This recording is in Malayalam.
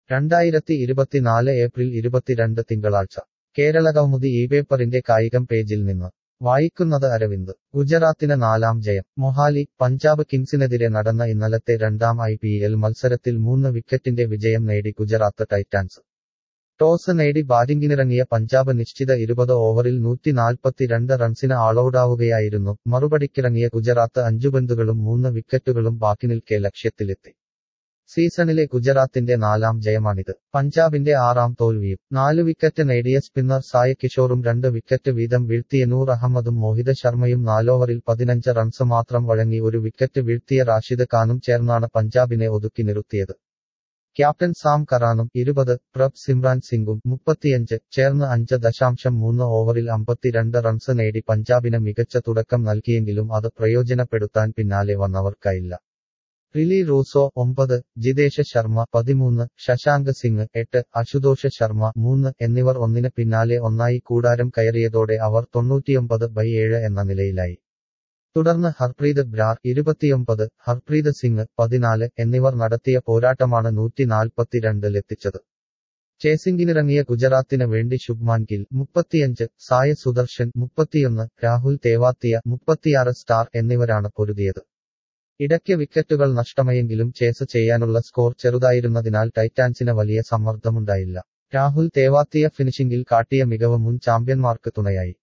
രണ്ടായിരത്തി ഇരുപത്തിനാല് ഏപ്രിൽ ഇരുപത്തിരണ്ട് തിങ്കളാഴ്ച കേരളകൗമുദി ഈ പേപ്പറിന്റെ കായികം പേജിൽ നിന്ന് വായിക്കുന്നത് അരവിന്ദ് ഗുജറാത്തിന് നാലാം ജയം മൊഹാലി പഞ്ചാബ് കിങ്സിനെതിരെ നടന്ന ഇന്നലത്തെ രണ്ടാം ഐ പി എൽ മത്സരത്തിൽ മൂന്ന് വിക്കറ്റിന്റെ വിജയം നേടി ഗുജറാത്ത് ടൈറ്റാൻസ് ടോസ് നേടി ബാറ്റിംഗിനിറങ്ങിയ പഞ്ചാബ് നിശ്ചിത ഇരുപത് ഓവറിൽ നൂറ്റി നാൽപ്പത്തിരണ്ട് റൺസിന് ആളൌടാവുകയായിരുന്നു മറുപടിക്കിറങ്ങിയ ഗുജറാത്ത് അഞ്ചു പന്തുകളും മൂന്ന് വിക്കറ്റുകളും ബാക്കി നിൽക്കെ ലക്ഷ്യത്തിലെത്തി സീസണിലെ ഗുജറാത്തിന്റെ നാലാം ജയമാണിത് പഞ്ചാബിന്റെ ആറാം തോൽവിയും നാല് വിക്കറ്റ് നേടിയ സ്പിന്നർ സായ കിഷോറും രണ്ട് വിക്കറ്റ് വീതം വീഴ്ത്തിയ നൂർ അഹമ്മദും മോഹിത ശർമ്മയും നാലോവറിൽ പതിനഞ്ച് റൺസ് മാത്രം വഴങ്ങി ഒരു വിക്കറ്റ് വീഴ്ത്തിയ റാഷിദ് ഖാനും ചേർന്നാണ് പഞ്ചാബിനെ ഒതുക്കി നിർത്തിയത് ക്യാപ്റ്റൻ സാം കറാനും ഇരുപത് പ്രഭ് സിമ്രാൻ സിംഗും മുപ്പത്തിയഞ്ച് ചേർന്ന് അഞ്ച് ദശാംശം മൂന്ന് ഓവറിൽ അമ്പത്തിരണ്ട് റൺസ് നേടി പഞ്ചാബിന് മികച്ച തുടക്കം നൽകിയെങ്കിലും അത് പ്രയോജനപ്പെടുത്താൻ പിന്നാലെ വന്നവർക്കായില്ല റിലി റൂസോ ഒമ്പത് ജിതേഷ് ശർമ്മ പതിമൂന്ന് ശശാങ്ക് സിംഗ് എട്ട് അശുതോഷ് ശർമ്മ മൂന്ന് എന്നിവർ ഒന്നിന് പിന്നാലെ ഒന്നായി കൂടാരം കയറിയതോടെ അവർ തൊണ്ണൂറ്റിയൊമ്പത് ബൈ ഏഴ് എന്ന നിലയിലായി തുടർന്ന് ഹർപ്രീത് ബ്രാർ ഇരുപത്തിയൊമ്പത് ഹർപ്രീത് സിംഗ് പതിനാല് എന്നിവർ നടത്തിയ പോരാട്ടമാണ് നൂറ്റി നാൽപ്പത്തിരണ്ടിലെത്തിച്ചത് ചേസിംഗിനിറങ്ങിയ ഗുജറാത്തിന് വേണ്ടി ശുഭ്മാൻ ഗിൽ മുപ്പത്തിയഞ്ച് സായ സുദർശൻ മുപ്പത്തിയൊന്ന് രാഹുൽ തേവാത്തിയ മുപ്പത്തിയാറ് സ്റ്റാർ എന്നിവരാണ് പൊരുതിയത് ഇടയ്ക്ക് വിക്കറ്റുകൾ നഷ്ടമായെങ്കിലും ചേസ് ചെയ്യാനുള്ള സ്കോർ ചെറുതായിരുന്നതിനാൽ ടൈറ്റാൻസിന് വലിയ സമ്മർദ്ദമുണ്ടായില്ല രാഹുൽ തേവാത്തിയ ഫിനിഷിംഗിൽ കാട്ടിയ മികവ് മുൻ ചാമ്പ്യന്മാർക്ക് തുണയായി